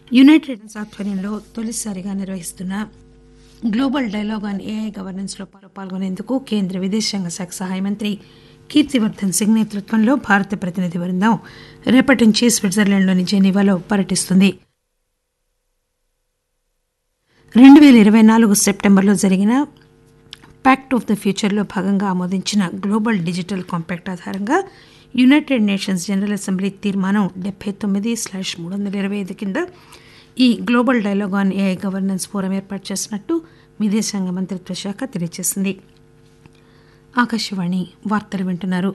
United nations ఆధ్వర్యంలో తొలిసారిగా నిర్వహిస్తున్న global dialogue on AI governance లో పాల్గొనేందుకు కేంద్ర విదేశాంగ శాఖ సహాయ మంత్రి కీర్తివర్ధన్ సింగ్ నేతృత్వంలో భారత ప్రతినిధి బృందం రేపటి నుంచి స్విట్జర్లాండ్లోని జెనీవాలో పర్యటిస్తుంది రెండు పేల ఇరవై నాలుగు సెప్టెంబర్లో జరిగిన ప్యాక్ట్ ఆఫ్ ద ఫ్యూచర్లో భాగంగా ఆమోదించిన గ్లోబల్ డిజిటల్ కాంపాక్ట్ ఆధారంగా యునైటెడ్ నేషన్స్ జనరల్ అసెంబ్లీ తీర్మానం డెబ్బై తొమ్మిది స్లాష్ మూడు వందల ఇరవై ఐదు కింద ఈ global dialogue on AI governance forum ఏర్పాటు చేసినట్టు విదేశాంగ మంత్రిత్వ శాఖ తెలియజేసింది ఆకాశవాణి వార్తలు వింటున్నారు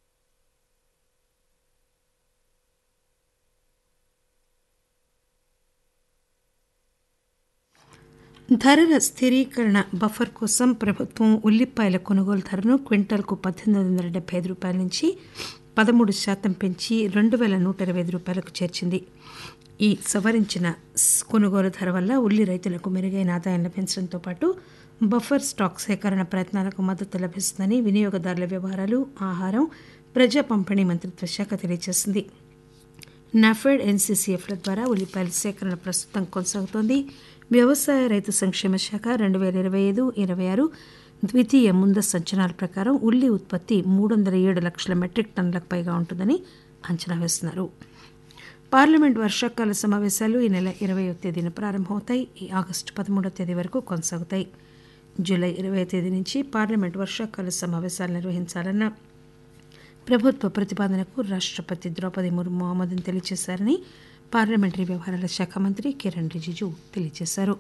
ధరల స్థిరీకరణ బఫర్ కోసం ప్రభుత్వం ఉల్లిపాయల కొనుగోలు ధరను క్వింటాల్కు పద్దెనిమిది వందల డెబ్బై ఐదు రూపాయల నుంచి పదమూడు శాతం పెంచి రెండు వేల నూట ఇరవై ఐదు రూపాయలకు చేర్చింది ఈ సవరించిన కొనుగోలు ధర వల్ల ఉల్లి రైతులకు మెరుగైన ఆదాయం లభించడంతో పాటు బఫర్ స్టాక్ సేకరణ ప్రయత్నాలకు మద్దతు లభిస్తుందని వినియోగదారుల వ్యవహారాలు ఆహారం ప్రజా పంపిణీ మంత్రిత్వ శాఖ తెలియజేసింది నాఫెడ్ ఎన్సీసీఎఫ్ల ద్వారా ఉల్లిపాయల సేకరణ ప్రస్తుతం కొనసాగుతోంది వ్యవసాయ రైతు సంక్షేమ శాఖ రెండు వేల ఇరవై ఐదు ఇరవై ఆరు ద్వితీయ ముందస్తు అంచనాల ప్రకారం ఉల్లి ఉత్పత్తి మూడు వందల ఏడు లక్షల మెట్రిక్ టన్నులకు పైగా ఉంటుందని అంచనా వేస్తున్నారు పార్లమెంట్ వర్షాకాల సమావేశాలు ఈ నెల ఇరవయో తేదీన ప్రారంభమవుతాయి ఈ ఆగస్టు పదమూడో తేదీ వరకు కొనసాగుతాయి జూలై ఇరవై తేదీ నుంచి పార్లమెంట్ వర్షాకాల సమావేశాలు నిర్వహించాలన్న ప్రభుత్వ ప్రతిపాదనకు రాష్టపతి ద్రౌపది ముర్ము ఆమోదం తెలియజేశారని పార్లమెంటరీ వ్యవహారాల శాఖ మంత్రి కిరణ్ రిజిజు తెలియజేశారు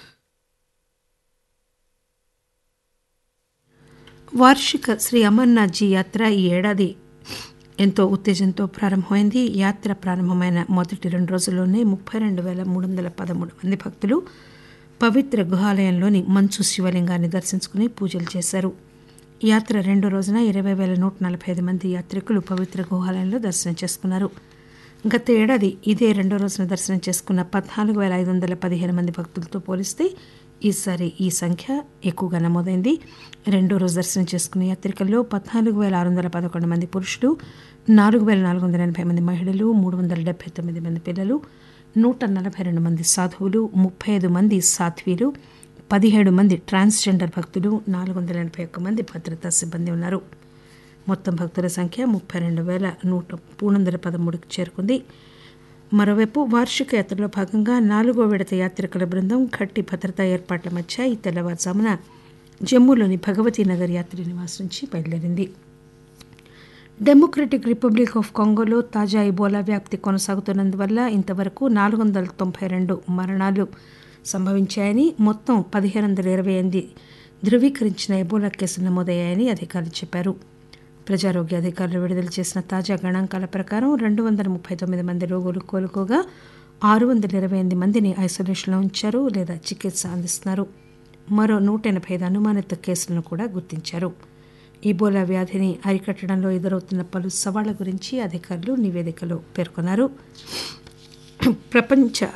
వార్షిక శ్రీ అమర్నాథ్జీ యాత్ర ఈ ఏడాది ఎంతో ఉత్తేజంతో ప్రారంభమైంది యాత్ర ప్రారంభమైన మొదటి రెండు రోజుల్లోనే ముప్పై రెండు వేల మూడు వందల పదమూడు మంది భక్తులు పవిత్ర గుహాలయంలోని మంచు శివలింగాన్ని దర్శించుకుని పూజలు చేశారు యాత్ర రెండో రోజున ఇరవై వేల నూట నలభై ఐదు మంది యాత్రికులు పవిత్ర గుహాలయంలో దర్శనం చేసుకున్నారు గత ఏడాది ఇదే రెండో రోజున దర్శనం చేసుకున్న పద్నాలుగు వేల ఐదు వందల పదిహేను మంది భక్తులతో పోలిస్తే ఈసారి ఈ సంఖ్య ఎక్కువగా నమోదైంది రెండో రోజు దర్శనం చేసుకున్న యాత్రికుల్లో పద్నాలుగు వేల ఆరు వందల పదకొండు మంది పురుషులు నాలుగు వేల నాలుగు వందల ఎనభై మంది మహిళలు మూడు వందల డెబ్బై తొమ్మిది మంది పిల్లలు నూట నలభై రెండు మంది సాధువులు ముప్పై ఐదు మంది సాధ్వీలు పదిహేడు మంది ట్రాన్స్జెండర్ భక్తులు నాలుగు వందల ఎనభై ఒక్క మంది భద్రతా సిబ్బంది ఉన్నారు మొత్తం భక్తుల సంఖ్య ముప్పై రెండు వేల నూట మూడు వందల పదమూడుకి చేరుకుంది మరోవైపు వార్షిక యాత్రలో భాగంగా నాలుగో విడత యాత్రికుల బృందం గట్టి భద్రతా ఏర్పాట్ల మధ్య ఈ తెల్లవారుజామున జమ్మూలోని భగవతీ నగర్ యాత్రి నివాస్ నుంచి బయలుదేరింది డెమోక్రటిక్ రిపబ్లిక్ ఆఫ్ కాంగోలో తాజా ఇబోలా వ్యాప్తి కొనసాగుతున్నందువల్ల ఇంతవరకు నాలుగు వందల తొంభై రెండు మరణాలు సంభవించాయని మొత్తం పదిహేను వందల ఇరవై ఎనిమిది ధృవీకరించిన ఎబోలా కేసులు నమోదయ్యాయని అధికారులు చెప్పారు ప్రజారోగ్య అధికారులు విడుదల చేసిన తాజా గణాంకాల ప్రకారం రెండు వందల ముప్పై తొమ్మిది మంది రోగులు కోలుకోగా ఆరు వందల ఇరవై ఎనిమిది మందిని ఐసోలేషన్లో ఉంచారు లేదా చికిత్స అందిస్తున్నారు మరో నూట ఎనభై ఐదు అనుమానిత కేసులను కూడా గుర్తించారు ఇబోలా వ్యాధిని అరికట్టడంలో ఎదురవుతున్న పలు సవాళ్ల గురించి అధికారులు నివేదికలో పేర్కొన్నారు ప్రపంచ